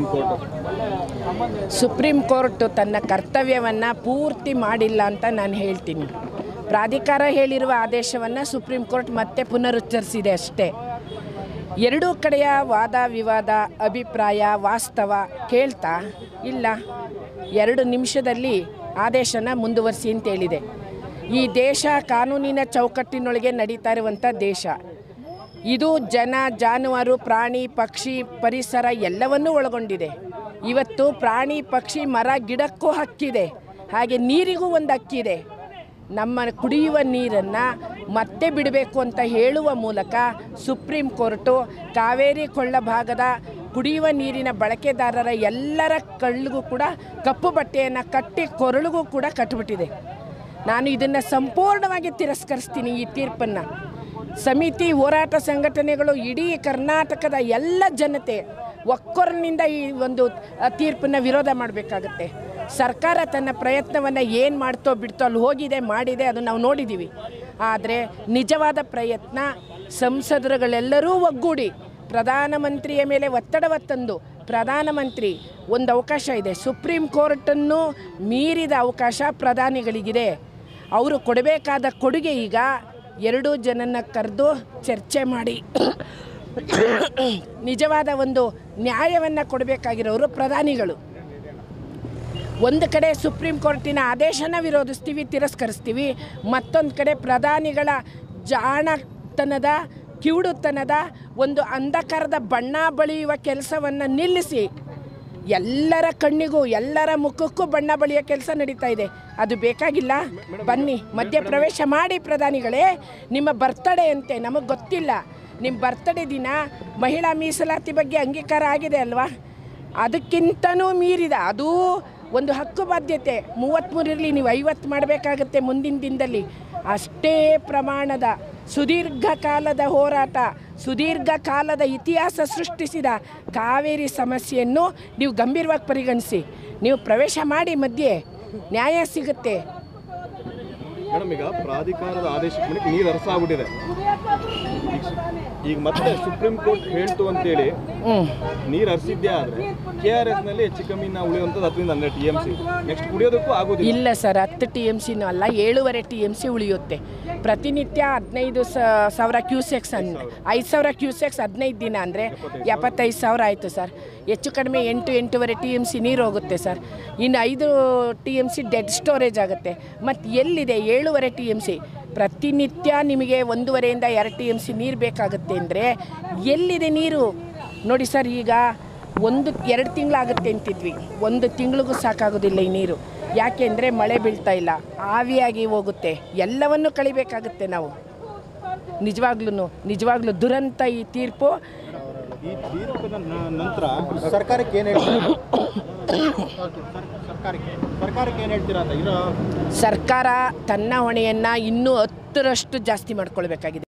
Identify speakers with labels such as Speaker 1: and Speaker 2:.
Speaker 1: supreme court
Speaker 2: supreme court ತನ್ನ ಕರ್ತವ್ಯವನ್ನು ಪೂರ್ತಿ ಮಾಡಿಲ್ಲ ಅಂತ ನಾನು ಹೇಳ್ತೀನಿ ಪ್ರಾಧಿಕಾರ ಹೇಳಿರುವ ಆದೇಶವನ್ನು ಸುಪ್ರೀಂ ಕೋರ್ಟ್ ಮತ್ತೆ ಪುನರುಚ್ಚರಿಸಿದೆ ಅಷ್ಟೇ ಎರಡೂ ಕಡೆಯ ವಾದ ವಿವಾದ ಅಭಿಪ್ರಾಯ ವಾಸ್ತವ ಕೇಳ್ತಾ ಇಲ್ಲ ಎರಡು ನಿಮಿಷದಲ್ಲಿ ಆದೇಶನ ಮುಂದುವರಿಸಿ ಅಂತ ಹೇಳಿದೆ ಈ ದೇಶ ಕಾನೂನಿನ ಚೌಕಟ್ಟಿನೊಳಗೆ ನಡೀತಾ ಇರುವಂಥ ದೇಶ ಇದು ಜನ ಜಾನುವಾರು ಪ್ರಾಣಿ ಪಕ್ಷಿ ಪರಿಸರ ಎಲ್ಲವನ್ನೂ ಒಳಗೊಂಡಿದೆ ಇವತ್ತು ಪ್ರಾಣಿ ಪಕ್ಷಿ ಮರ ಗಿಡಕ್ಕೂ ಹಕ್ಕಿದೆ ಹಾಗೆ ನೀರಿಗೂ ಒಂದು ಹಕ್ಕಿದೆ ನಮ್ಮ ಕುಡಿಯುವ ನೀರನ್ನು ಮತ್ತೆ ಬಿಡಬೇಕು ಅಂತ ಹೇಳುವ ಮೂಲಕ ಸುಪ್ರೀಂ ಕೋರ್ಟು ಕಾವೇರಿ ಕೊಳ್ಳ ಭಾಗದ ಕುಡಿಯುವ ನೀರಿನ ಬಳಕೆದಾರರ ಎಲ್ಲರ ಕಳ್ಳಿಗೂ ಕೂಡ ಕಪ್ಪು ಬಟ್ಟೆಯನ್ನು ಕಟ್ಟಿ ಕೊರಳಿಗೂ ಕೂಡ ಕಟ್ಟಿಬಿಟ್ಟಿದೆ ನಾನು ಇದನ್ನು ಸಂಪೂರ್ಣವಾಗಿ ತಿರಸ್ಕರಿಸ್ತೀನಿ ಈ ತೀರ್ಪನ್ನು ಸಮಿತಿ ಹೋರಾಟ ಸಂಘಟನೆಗಳು ಇಡೀ ಕರ್ನಾಟಕದ ಎಲ್ಲ ಜನತೆ ಒಕ್ಕೊರನಿಂದ ಈ ಒಂದು ತೀರ್ಪನ್ನು ವಿರೋಧ ಮಾಡಬೇಕಾಗತ್ತೆ ಸರ್ಕಾರ ತನ್ನ ಪ್ರಯತ್ನವನ್ನು ಏನು ಮಾಡ್ತೋ ಬಿಡ್ತೋ ಅಲ್ಲಿ ಹೋಗಿದೆ ಮಾಡಿದೆ ಅದು ನಾವು ನೋಡಿದ್ದೀವಿ ಆದರೆ ನಿಜವಾದ ಪ್ರಯತ್ನ ಸಂಸದರುಗಳೆಲ್ಲರೂ ಒಗ್ಗೂಡಿ ಪ್ರಧಾನಮಂತ್ರಿಯ ಮೇಲೆ ಒತ್ತಡವ ತಂದು ಪ್ರಧಾನಮಂತ್ರಿ ಒಂದು ಅವಕಾಶ ಇದೆ ಸುಪ್ರೀಂ ಕೋರ್ಟನ್ನು ಮೀರಿದ ಅವಕಾಶ ಪ್ರಧಾನಿಗಳಿಗಿದೆ ಅವರು ಕೊಡಬೇಕಾದ ಕೊಡುಗೆ ಈಗ ಎರಡೂ ಜನನ ಕರೆದು ಚರ್ಚೆ ಮಾಡಿ ನಿಜವಾದ ಒಂದು ನ್ಯಾಯವನ್ನು ಕೊಡಬೇಕಾಗಿರೋರು ಪ್ರಧಾನಿಗಳು ಒಂದು ಕಡೆ ಸುಪ್ರೀಂ ಕೋರ್ಟಿನ ಆದೇಶನ ವಿರೋಧಿಸ್ತೀವಿ ತಿರಸ್ಕರಿಸ್ತೀವಿ ಮತ್ತೊಂದು ಕಡೆ ಪ್ರಧಾನಿಗಳ ಜಾಣತನದ ಕಿವುಡುತನದ ಒಂದು ಅಂಧಕಾರದ ಬಣ್ಣ ಬಳಿಯುವ ಕೆಲಸವನ್ನು ನಿಲ್ಲಿಸಿ ಎಲ್ಲರ ಕಣ್ಣಿಗೂ ಎಲ್ಲರ ಮುಖಕ್ಕೂ ಬಣ್ಣ ಬಳಿಯೋ ಕೆಲಸ ನಡೀತಾ ಇದೆ ಅದು ಬೇಕಾಗಿಲ್ಲ ಬನ್ನಿ ಮಧ್ಯ ಪ್ರವೇಶ ಮಾಡಿ ಪ್ರಧಾನಿಗಳೇ ನಿಮ್ಮ ಬರ್ತಡೇ ಅಂತೆ ನಮಗೆ ಗೊತ್ತಿಲ್ಲ ನಿಮ್ಮ ಬರ್ತಡೇ ದಿನ ಮಹಿಳಾ ಮೀಸಲಾತಿ ಬಗ್ಗೆ ಅಂಗೀಕಾರ ಆಗಿದೆ ಅಲ್ವಾ ಅದಕ್ಕಿಂತನೂ ಮೀರಿದ ಅದೂ ಒಂದು ಹಕ್ಕು ಬಾಧ್ಯತೆ ಮೂವತ್ತ್ಮೂರರಲ್ಲಿ ನೀವು ಐವತ್ತು ಮಾಡಬೇಕಾಗತ್ತೆ ಮುಂದಿನ ದಿನದಲ್ಲಿ ಅಷ್ಟೇ ಪ್ರಮಾಣದ ಸುದೀರ್ಘ ಕಾಲದ ಹೋರಾಟ ಸುದೀರ್ಘ ಕಾಲದ ಇತಿಹಾಸ ಸೃಷ್ಟಿಸಿದ ಕಾವೇರಿ ಸಮಸ್ಯೆಯನ್ನು ನೀವು ಗಂಭೀರವಾಗಿ ಪರಿಗಣಿಸಿ ನೀವು ಪ್ರವೇಶ ಮಾಡಿ ಮಧ್ಯೆ ನ್ಯಾಯ ಸಿಗುತ್ತೆ
Speaker 1: ಮೇಡಮ್ ಈಗ ಪ್ರಾಧಿಕಾರದ ಆದೇಶ ಮೇಲೆ ನೀರು ಹರಿಸಾಗ್ಬಿಟ್ಟಿದೆ ಈಗ ಸು- ಈಗ ಮತ್ತೆ ಸುಪ್ರೀಂ ಕೋರ್ಟ್ ಹೇಳ್ತು ಅಂತೇಳಿ
Speaker 2: ಹ್ಞೂ
Speaker 1: ನೀರು ಹರಿಸಿದ್ದೇ ಆದ್ರೆ ಕೆ ಆರ್ ಎಸ್ ನಲ್ಲಿ ಹೆಚ್ಚು ಕಮ್ಮಿ ನಾವು ಉಳಿಯುವಂಥದ್ದು ಹತ್ತರಿಂದ ಹನ್ನೆರಡು ಟಿ ಎಂ ಸಿ ನೆಕ್ಸ್ಟ್ ಕುಡಿಯೋದಕ್ಕೂ ಆಗೋದಿಲ್ಲ
Speaker 2: ಇಲ್ಲ ಸರ್ ಹತ್ತು ಟಿ ಎಮ್ ಸಿನೂ ಅಲ್ಲ ಏಳುವರೆ ಟಿ ಎಮ್ ಸಿ ಉಳಿಯುತ್ತೆ ಪ್ರತಿನಿತ್ಯ ಹದಿನೈದು ಸಾವಿರ ಕ್ಯೂಸೆಕ್ಸ್ ಅನ್ ಐದು ಸಾವಿರ ಕ್ಯೂಸೆಕ್ಸ್ ಹದಿನೈದು ದಿನ ಅಂದರೆ ಎಪ್ಪತ್ತೈದು ಸಾವಿರ ಆಯಿತು ಸರ್ ಹೆಚ್ಚು ಕಡಿಮೆ ಎಂಟು ಎಂಟೂವರೆ ಟಿ ಎಮ್ ಸಿ ನೀರು ಹೋಗುತ್ತೆ ಸರ್ ಇನ್ನು ಐದು T M C dead storage ಆಗುತ್ತೆ ಮತ್ತು ಎಲ್ಲಿದೆ ಏಳುವರೆ ಟಿ ಎಮ್ ಸಿ ಪ್ರತಿನಿತ್ಯ ನಿಮಗೆ ಒಂದೂವರೆಯಿಂದ ಎರಡು ಟಿ ಎಮ್ ಸಿ ನೀರು ಬೇಕಾಗುತ್ತೆ ಅಂದರೆ ಎಲ್ಲಿದೆ ನೀರು ನೋಡಿ ಸರ್ ಈಗ ಒಂದು ಎರಡು ತಿಂಗಳಾಗುತ್ತೆ ಅಂತಿದ್ವಿ ಒಂದು ತಿಂಗಳಿಗೂ ಸಾಕಾಗೋದಿಲ್ಲ ಈ ನೀರು ಯಾಕೆ ಅಂದರೆ ಮಳೆ ಬೀಳ್ತಾ ಇಲ್ಲ ಆವಿಯಾಗಿ ಹೋಗುತ್ತೆ ಎಲ್ಲವನ್ನು ಕಳಿಬೇಕಾಗುತ್ತೆ ನಾವು ನಿಜವಾಗ್ಲೂ ನಿಜವಾಗ್ಲೂ ದುರಂತ ಈ ತೀರ್ಪು
Speaker 3: ಈ ತೀರ್ಪಿನ ನ- ನಂತರ ಸರ್ಕಾರಕ್ಕೆ ಏನು ಹೇಳ್ತೀರಾ ಸರ್ಕಾರಕ್ಕೆ ಸರ್ಕಾರಕ್ಕೆ ಏನು ಹೇಳ್ತೀರಾ ಅಂತ ಇರೋ
Speaker 2: ಸರ್ಕಾರ ತನ್ನ ಹೊಣೆಯನ್ನು ಇನ್ನೂ ಹತ್ತರಷ್ಟು ಜಾಸ್ತಿ ಮಾಡ್ಕೊಳ್ಬೇಕಾಗಿದೆ